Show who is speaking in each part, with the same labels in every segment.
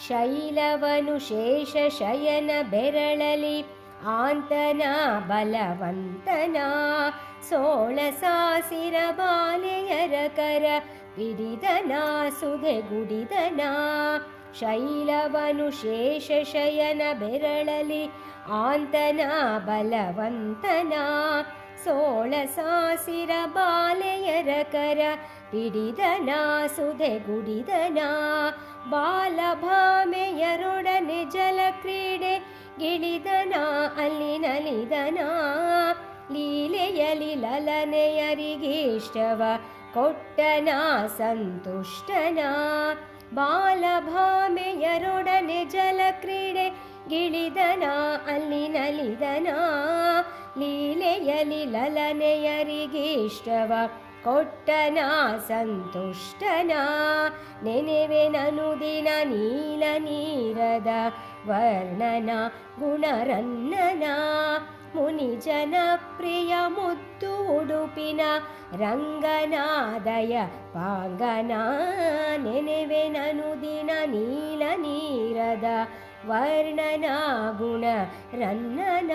Speaker 1: ಶೈಲವನು ಶೇಷ ಶಯನ ಬೆರಳಲಿ ಆಂತನ ಬಲವಂತನ ಸೋಳ ಸಾಸಿರ ಬಾಲೆಯರ ಕರ ಪಿಡಿದನ ಸುಧೆ ಗುಡಿದನ ಶೈಲವನು ಶೇಷ ಶಯನ ಬೆರಳಲಿ ಆಂತನ ಬಲವಂತನ ಸೋಳ ಸಾಸಿರ ಬಾಲೆಯರ ಕರ ಪಿಡಿದನ ಸುಧೆ ಗುಡಿದನ ಬಾಲಭಾಮೆಯರೊಡನೆ ಜಲ ಕ್ರೀಡೆ ಗಿಳಿದನ ಅಲ್ಲಿ ನಲಿದನ ಲೀಲೆಯಲಿ ಲಲನೆಯರಿಗೀಷ್ಟವ ಕೊಟ್ಟನ ಸಂತುಷ್ಟನ ಬಾಲಭಾಮೆಯರೊಡನೆ ಜಲ ಕ್ರೀಡೆ ಗಿಳಿದನ ಅಲ್ಲಿ ನಲಿದನ ಲೀಲೆಯಲಿ ಲಲನೆಯರಿಗೀಷ್ಟವ ಕೊಟ್ಟನ ಸಂತುಷ್ಟನ ನೆನೆವೆನನು ದಿನ ನೀಲ ನೀರದ ವರ್ಣನ ಗುಣರನ್ನನ ಮುನಿ ಜನಪ್ರಿಯ ಮುದ್ದು ಉಡುಪಿನ ರಂಗನಾದಯ ಪಾಂಗನ ನೆನೆವೆನನು ದಿನ ನೀಲ ನೀರದ ವರ್ಣನ ಗುಣ ರನ್ನನ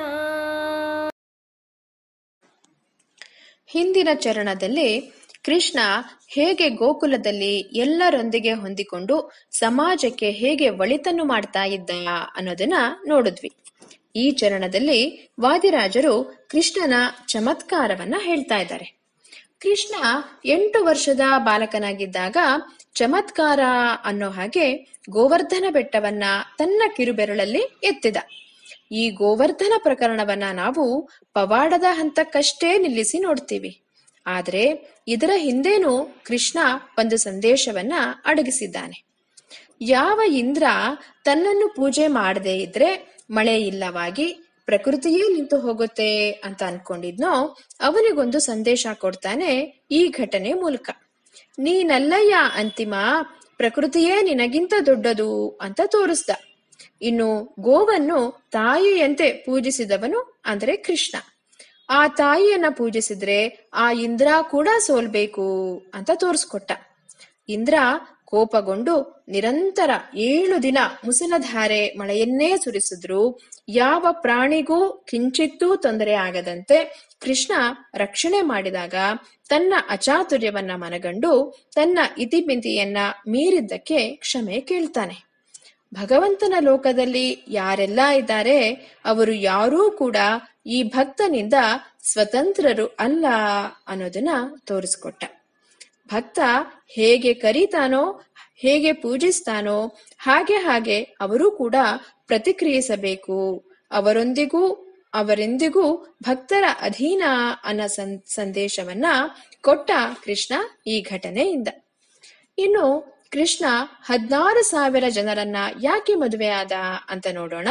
Speaker 2: ಹಿಂದಿನ ಚರಣದಲ್ಲಿ ಕೃಷ್ಣ ಹೇಗೆ ಗೋಕುಲದಲ್ಲಿ ಎಲ್ಲರೊಂದಿಗೆ ಹೊಂದಿಕೊಂಡು ಸಮಾಜಕ್ಕೆ ಹೇಗೆ ಒಳಿತನ್ನು ಮಾಡ್ತಾ ಇದ್ದ ಅನ್ನೋದನ್ನ ನೋಡಿದ್ವಿ ಈ ಚರಣದಲ್ಲಿ ವಾದಿರಾಜರು ಕೃಷ್ಣನ ಚಮತ್ಕಾರವನ್ನ ಹೇಳ್ತಾ ಇದ್ದಾರೆ ಕೃಷ್ಣ ಎಂಟು ವರ್ಷದ ಬಾಲಕನಾಗಿದ್ದಾಗ ಚಮತ್ಕಾರ ಅನ್ನೋ ಹಾಗೆ ಗೋವರ್ಧನ ಬೆಟ್ಟವನ್ನ ತನ್ನ ಕಿರುಬೆರಳಲ್ಲಿ ಎತ್ತಿದ ಈ ಗೋವರ್ಧನ ಪ್ರಕರಣವನ್ನ ನಾವು ಪವಾಡದ ಹಂತಕ್ಕಷ್ಟೇ ನಿಲ್ಲಿಸಿ ನೋಡ್ತೀವಿ ಆದ್ರೆ ಇದರ ಹಿಂದೇನೂ ಕೃಷ್ಣ ಒಂದು ಸಂದೇಶವನ್ನ ಅಡಗಿಸಿದ್ದಾನೆ ಯಾವ ಇಂದ್ರ ತನ್ನನ್ನು ಪೂಜೆ ಮಾಡದೇ ಇದ್ರೆ ಮಳೆ ಇಲ್ಲವಾಗಿ ಪ್ರಕೃತಿಯೇ ನಿಂತು ಹೋಗುತ್ತೆ ಅಂತ ಅನ್ಕೊಂಡಿದ್ನೋ ಅವನಿಗೊಂದು ಸಂದೇಶ ಕೊಡ್ತಾನೆ ಈ ಘಟನೆ ಮೂಲಕ ನೀನಲ್ಲಯ್ಯ ಅಂತಿಮ ಪ್ರಕೃತಿಯೇ ನಿನಗಿಂತ ದೊಡ್ಡದು ಅಂತ ತೋರಿಸ್ದ ಇನ್ನು ಗೋವನ್ನು ತಾಯಿಯಂತೆ ಪೂಜಿಸಿದವನು ಅಂದ್ರೆ ಕೃಷ್ಣ ಆ ತಾಯಿಯನ್ನ ಪೂಜಿಸಿದ್ರೆ ಆ ಇಂದ್ರ ಕೂಡ ಸೋಲ್ಬೇಕು ಅಂತ ತೋರಿಸ್ಕೊಟ್ಟ ಇಂದ್ರ ಕೋಪಗೊಂಡು ನಿರಂತರ ಏಳು ದಿನ ಮುಸಲಧಾರೆ ಮಳೆಯನ್ನೇ ಸುರಿಸಿದ್ರು ಯಾವ ಪ್ರಾಣಿಗೂ ಕಿಂಚಿತ್ತೂ ತೊಂದರೆ ಆಗದಂತೆ ಕೃಷ್ಣ ರಕ್ಷಣೆ ಮಾಡಿದಾಗ ತನ್ನ ಅಚಾತುರ್ಯವನ್ನ ಮನಗಂಡು ತನ್ನ ಇತಿಮಿತಿಯನ್ನ ಮೀರಿದ್ದಕ್ಕೆ ಕ್ಷಮೆ ಕೇಳ್ತಾನೆ ಭಗವಂತನ ಲೋಕದಲ್ಲಿ ಯಾರೆಲ್ಲ ಇದ್ದಾರೆ ಅವರು ಯಾರೂ ಕೂಡ ಈ ಭಕ್ತನಿಂದ ಸ್ವತಂತ್ರರು ಅಲ್ಲ ಅನ್ನೋದನ್ನ ತೋರಿಸ್ಕೊಟ್ಟ ಭಕ್ತ ಹೇಗೆ ಕರೀತಾನೋ ಹೇಗೆ ಪೂಜಿಸ್ತಾನೋ ಹಾಗೆ ಹಾಗೆ ಅವರು ಕೂಡ ಪ್ರತಿಕ್ರಿಯಿಸಬೇಕು ಅವರೊಂದಿಗೂ ಅವರೆಂದಿಗೂ ಭಕ್ತರ ಅಧೀನ ಅನ್ನೋ ಸಂ ಸಂದೇಶವನ್ನ ಕೊಟ್ಟ ಕೃಷ್ಣ ಈ ಘಟನೆಯಿಂದ ಇನ್ನು ಕೃಷ್ಣ ಹದಿನಾರು ಸಾವಿರ ಜನರನ್ನ ಯಾಕೆ ಮದುವೆಯಾದ ಅಂತ ನೋಡೋಣ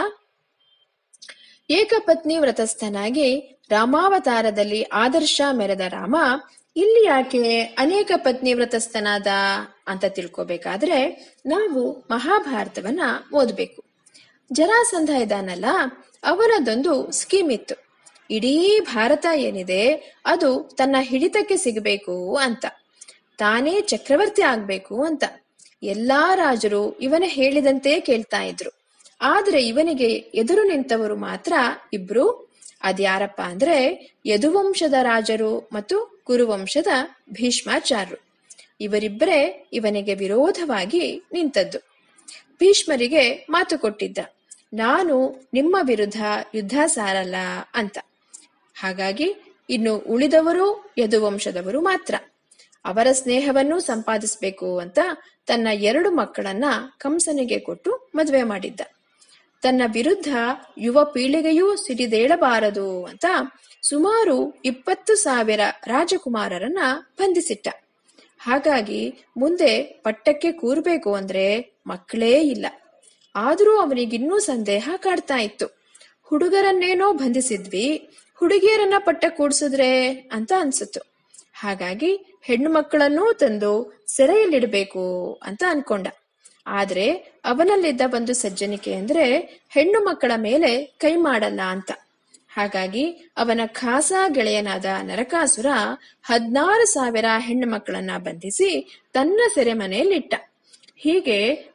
Speaker 2: ಏಕಪತ್ನಿ ವ್ರತಸ್ಥನಾಗಿ ರಾಮಾವತಾರದಲ್ಲಿ ಆದರ್ಶ ಮೆರೆದ ರಾಮ ಇಲ್ಲಿ ಯಾಕೆ ಅನೇಕ ಪತ್ನಿ ವ್ರತಸ್ಥನಾದ ಅಂತ ತಿಳ್ಕೊಬೇಕಾದ್ರೆ ನಾವು ಮಹಾಭಾರತವನ್ನ ಓದ್ಬೇಕು ಜರಾಸಂಧ ಇದಾನಲ್ಲ ಅವನದೊಂದು ಸ್ಕೀಮ್ ಇತ್ತು ಇಡೀ ಭಾರತ ಏನಿದೆ ಅದು ತನ್ನ ಹಿಡಿತಕ್ಕೆ ಸಿಗಬೇಕು ಅಂತ ತಾನೇ ಚಕ್ರವರ್ತಿ ಆಗ್ಬೇಕು ಅಂತ ಎಲ್ಲಾ ರಾಜರು ಇವನ ಹೇಳಿದಂತೆ ಕೇಳ್ತಾ ಇದ್ರು ಆದ್ರೆ ಇವನಿಗೆ ಎದುರು ನಿಂತವರು ಮಾತ್ರ ಇಬ್ರು ಅದ್ಯಾರಪ್ಪ ಅಂದ್ರೆ ಯದುವಂಶದ ರಾಜರು ಮತ್ತು ಕುರುವಂಶದ ಭೀಷ್ಮಾಚಾರ್ಯರು ಇವರಿಬ್ಬರೇ ಇವನಿಗೆ ವಿರೋಧವಾಗಿ ನಿಂತದ್ದು ಭೀಷ್ಮರಿಗೆ ಮಾತು ಕೊಟ್ಟಿದ್ದ ನಾನು ನಿಮ್ಮ ವಿರುದ್ಧ ಯುದ್ಧ ಸಾರಲ್ಲ ಅಂತ ಹಾಗಾಗಿ ಇನ್ನು ಉಳಿದವರು ಯದುವಂಶದವರು ಮಾತ್ರ ಅವರ ಸ್ನೇಹವನ್ನು ಸಂಪಾದಿಸಬೇಕು ಅಂತ ತನ್ನ ಎರಡು ಮಕ್ಕಳನ್ನ ಕಂಸನಿಗೆ ಕೊಟ್ಟು ಮದುವೆ ಮಾಡಿದ್ದ ತನ್ನ ವಿರುದ್ಧ ಯುವ ಪೀಳಿಗೆಯೂ ಸಿಡಿದೇಳಬಾರದು ಅಂತ ಸುಮಾರು ಇಪ್ಪತ್ತು ಸಾವಿರ ರಾಜಕುಮಾರರನ್ನ ಬಂಧಿಸಿಟ್ಟ ಹಾಗಾಗಿ ಮುಂದೆ ಪಟ್ಟಕ್ಕೆ ಕೂರ್ಬೇಕು ಅಂದ್ರೆ ಮಕ್ಕಳೇ ಇಲ್ಲ ಆದರೂ ಅವನಿಗಿನ್ನೂ ಸಂದೇಹ ಕಾಡ್ತಾ ಇತ್ತು ಹುಡುಗರನ್ನೇನೋ ಬಂಧಿಸಿದ್ವಿ ಹುಡುಗಿಯರನ್ನ ಪಟ್ಟ ಕೂಡ್ಸಿದ್ರೆ ಅಂತ ಅನ್ಸಿತ್ತು ಹಾಗಾಗಿ ಹೆಣ್ಣು ಮಕ್ಕಳನ್ನೂ ತಂದು ಸೆರೆಯಲ್ಲಿಡಬೇಕು ಅಂತ ಅನ್ಕೊಂಡ ಆದ್ರೆ ಅವನಲ್ಲಿದ್ದ ಒಂದು ಸಜ್ಜನಿಕೆ ಅಂದ್ರೆ ಹೆಣ್ಣು ಮಕ್ಕಳ ಮೇಲೆ ಕೈ ಮಾಡಲ್ಲ ಅಂತ ಹಾಗಾಗಿ ಅವನ ಖಾಸ ಗೆಳೆಯನಾದ ನರಕಾಸುರ ಹದ್ನಾರು ಸಾವಿರ ಹೆಣ್ಣು ಮಕ್ಕಳನ್ನ ಬಂಧಿಸಿ ತನ್ನ ಸೆರೆಮನೆಯಲ್ಲಿಟ್ಟ ಹೀಗೆ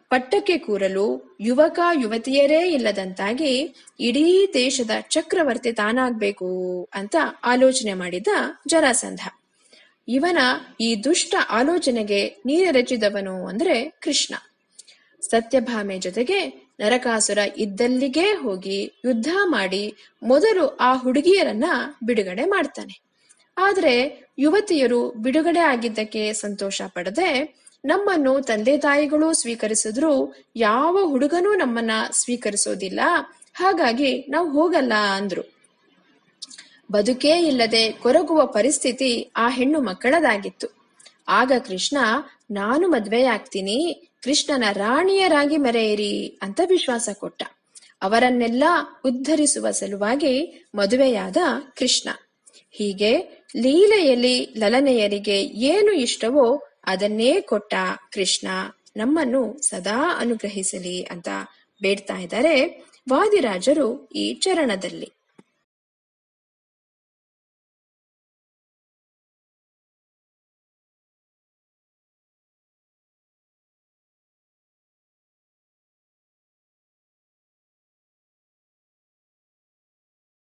Speaker 2: ಪಟ್ಟಕ್ಕೆ ಕೂರಲು ಯುವಕ ಯುವತಿಯರೇ ಇಲ್ಲದಂತಾಗಿ ಇಡೀ ದೇಶದ ಚಕ್ರವರ್ತಿ ತಾನಾಗ್ಬೇಕು ಅಂತ ಆಲೋಚನೆ ಮಾಡಿದ ಜರಾಸಂಧ ಇವನ ಈ ದುಷ್ಟ ಆಲೋಚನೆಗೆ ನೀರೆರಚಿದವನು ಅಂದ್ರೆ ಕೃಷ್ಣ ಸತ್ಯಭಾಮೆ ಜೊತೆಗೆ ನರಕಾಸುರ ಇದ್ದಲ್ಲಿಗೆ ಹೋಗಿ ಯುದ್ಧ ಮಾಡಿ ಮೊದಲು ಆ ಹುಡುಗಿಯರನ್ನ ಬಿಡುಗಡೆ ಮಾಡ್ತಾನೆ ಆದ್ರೆ ಯುವತಿಯರು ಬಿಡುಗಡೆ ಆಗಿದ್ದಕ್ಕೆ ಸಂತೋಷ ಪಡದೆ ನಮ್ಮನ್ನು ತಂದೆ ತಾಯಿಗಳು ಸ್ವೀಕರಿಸಿದ್ರು ಯಾವ ಹುಡುಗನೂ ನಮ್ಮನ್ನ ಸ್ವೀಕರಿಸೋದಿಲ್ಲ ಹಾಗಾಗಿ ನಾವು ಹೋಗಲ್ಲ ಅಂದ್ರು ಬದುಕೇ ಇಲ್ಲದೆ ಕೊರಗುವ ಪರಿಸ್ಥಿತಿ ಆ ಹೆಣ್ಣು ಮಕ್ಕಳದಾಗಿತ್ತು ಆಗ ಕೃಷ್ಣ ನಾನು ಮದ್ವೆಯಾಗ್ತೀನಿ ಕೃಷ್ಣನ ರಾಣಿಯರಾಗಿ ಮೆರೆಯಿರಿ ಅಂತ ವಿಶ್ವಾಸ ಕೊಟ್ಟ ಅವರನ್ನೆಲ್ಲ ಉದ್ಧರಿಸುವ ಸಲುವಾಗಿ ಮದುವೆಯಾದ ಕೃಷ್ಣ ಹೀಗೆ ಲೀಲೆಯಲ್ಲಿ ಲಲನೆಯರಿಗೆ ಏನು ಇಷ್ಟವೋ ಅದನ್ನೇ ಕೊಟ್ಟ ಕೃಷ್ಣ ನಮ್ಮನ್ನು ಸದಾ ಅನುಗ್ರಹಿಸಲಿ ಅಂತ ಬೇಡ್ತಾ ಇದ್ದಾರೆ ವಾದಿರಾಜರು ಈ ಚರಣದಲ್ಲಿ